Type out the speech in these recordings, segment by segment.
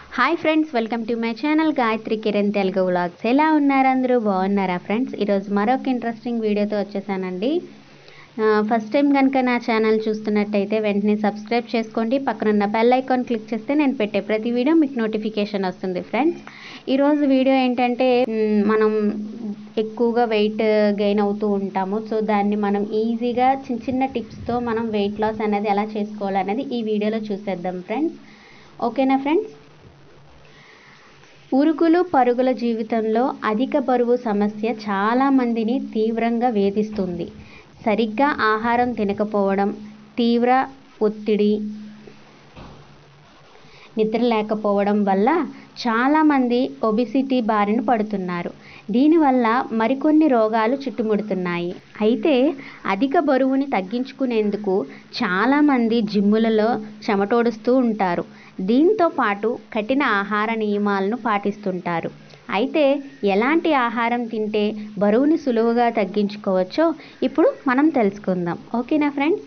hi friends welcome to my channel Gayathri Kiran Telugu vlogs ఎలా ఉన్నారు అందరూ బాగున్నారా ఫ్రెండ్స్ ఈరోజు మరొక ఇంట్రెస్టింగ్ వీడియోతో వచ్చేసానండి ఫస్ట్ టైం కనుక నా ఛానల్ చూస్తున్నట్టయితే వెంటనే సబ్స్క్రైబ్ చేసుకోండి పక్కనున్న బెల్ ఐకాన్ క్లిక్ చేస్తే నేను పెట్టే ప్రతి వీడియో మీకు నోటిఫికేషన్ వస్తుంది ఫ్రెండ్స్ ఈరోజు వీడియో ఏంటంటే మ్, మనం ఎక్కువగా వెయిట్ గెయిన్ అవుతూ ఉంటాము సో దాన్ని మనం ఈజీగా చిన్న చిన్న టిప్స్తో మనం వెయిట్ లాస్ అనేది ఎలా చేసుకోవాలనేది ఈ వీడియోలో చూసేద్దాం ఫ్రెండ్స్ ఓకేనా ఫ్రెండ్స్ ఉరుకులు పరుగుల జీవితంలో అధిక బరువు సమస్య చాలా మందిని తీవ్రంగా వేధిస్తుంది సరిగ్గా ఆహారం తినకపోవడం తీవ్ర ఒత్తిడి నిద్ర లేకపోవడం వల్ల చాలామంది ఒబిసిటీ బారిన పడుతున్నారు దీనివల్ల మరికొన్ని రోగాలు చుట్టుముడుతున్నాయి అయితే అధిక బరువుని తగ్గించుకునేందుకు చాలామంది జిమ్ములలో చెమటోడుస్తూ ఉంటారు దీంతో పాటు కఠిన ఆహార నియమాలను పాటిస్తుంటారు అయితే ఎలాంటి ఆహారం తింటే బరువుని సులువుగా తగ్గించుకోవచ్చో ఇప్పుడు మనం తెలుసుకుందాం ఓకేనా ఫ్రెండ్స్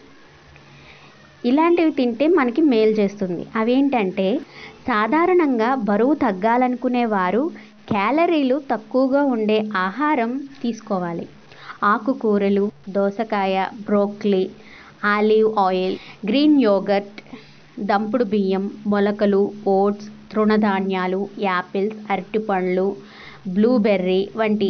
ఇలాంటివి తింటే మనకి మేలు చేస్తుంది అవేంటంటే సాధారణంగా బరువు తగ్గాలనుకునే వారు క్యాలరీలు తక్కువగా ఉండే ఆహారం తీసుకోవాలి ఆకుకూరలు దోసకాయ broccoli olive oil green yogurt దంపుడు బియ్యం మొలకలు ఓట్స్ తృణధాన్యాలు యాపిల్స్ అరటిపండ్లు బ్లూబెర్రీ వంటి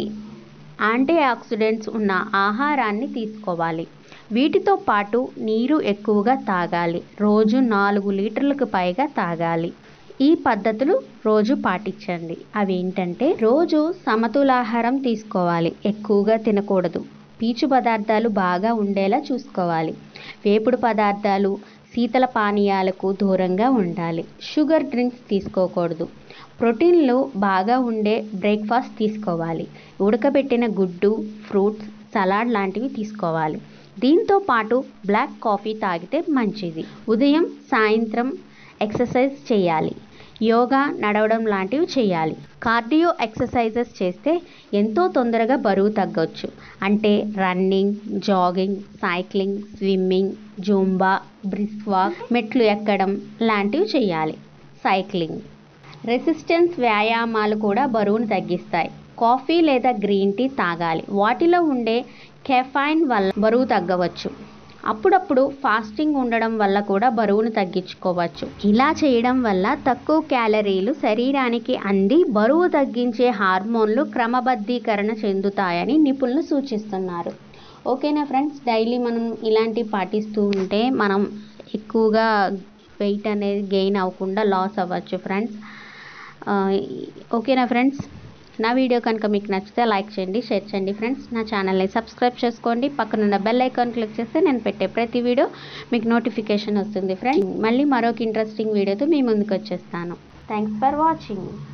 యాంటీ ఆక్సిడెంట్స్ ఉన్న ఆహారాన్ని తీసుకోవాలి వీటితో పాటు నీరు ఎక్కువగా తాగాలి రోజు నాలుగు లీటర్లకు పైగా తాగాలి ఈ పద్ధతులు రోజు పాటించండి అవి ఏంటంటే రోజు సమతులాహారం తీసుకోవాలి ఎక్కువగా తినకూడదు పీచు పదార్థాలు బాగా ఉండేలా చూసుకోవాలి వేపుడు పదార్థాలు శీతల పానీయాలకు దూరంగా ఉండాలి షుగర్ డ్రింక్స్ తీసుకోకూడదు ప్రోటీన్లు బాగా ఉండే బ్రేక్ఫాస్ట్ తీసుకోవాలి ఉడకబెట్టిన గుడ్డు ఫ్రూట్స్ సలాడ్ లాంటివి తీసుకోవాలి దీంతో పాటు బ్లాక్ కాఫీ తాగితే మంచిది ఉదయం సాయంత్రం ఎక్సర్సైజ్ చేయాలి యోగా నడవడం లాంటివి చేయాలి కార్డియో ఎక్సర్సైజెస్ చేస్తే ఎంతో తొందరగా బరువు తగ్గొచ్చు అంటే running jogging cycling swimming Zumba brisk walk మెట్లు ఎక్కడం లాంటివి చేయాలి సైక్లింగ్ రెసిస్టెన్స్ వ్యాయామాలు కూడా బరువును తగ్గిస్తాయి కాఫీ లేదా గ్రీన్ టీ తాగాలి వాటిలో ఉండే కెఫైన్ వల్ల బరువు తగ్గవచ్చు అప్పుడప్పుడు ఫాస్టింగ్ ఉండడం వల్ల కూడా బరువును తగ్గించుకోవచ్చు ఇలా చేయడం వల్ల తక్కువ క్యాలరీలు శరీరానికి అంది బరువు తగ్గించే హార్మోన్లు క్రమబద్ధీకరణ చెందుతాయని నిపుణులు సూచిస్తున్నారు ఓకేనా ఫ్రెండ్స్ డైలీ మనం ఇలాంటివి పాటిస్తూ ఉంటే మనం ఎక్కువగా వెయిట్ అనేది గెయిన్ అవ్వకుండా లాస్ అవ్వచ్చు ఫ్రెండ్స్ ఆ, ఓకేనా ఫ్రెండ్స్ నా వీడియో కనుక మీకు నచ్చితే లైక్ చేయండి షేర్ చేయండి ఫ్రెండ్స్ నా ఛానల్ని సబ్స్క్రైబ్ చేసుకోండి పక్కనున్న బెల్ ఐకాన్ క్లిక్ చేస్తే నేను పెట్టే ప్రతి వీడియో మీకు నోటిఫికేషన్ వస్తుంది ఫ్రెండ్స్ మళ్ళీ మరొక ఇంట్రెస్టింగ్ వీడియోతో మీ ముందుకు వచ్చేస్తాను థ్యాంక్స్ ఫర్ వాచింగ్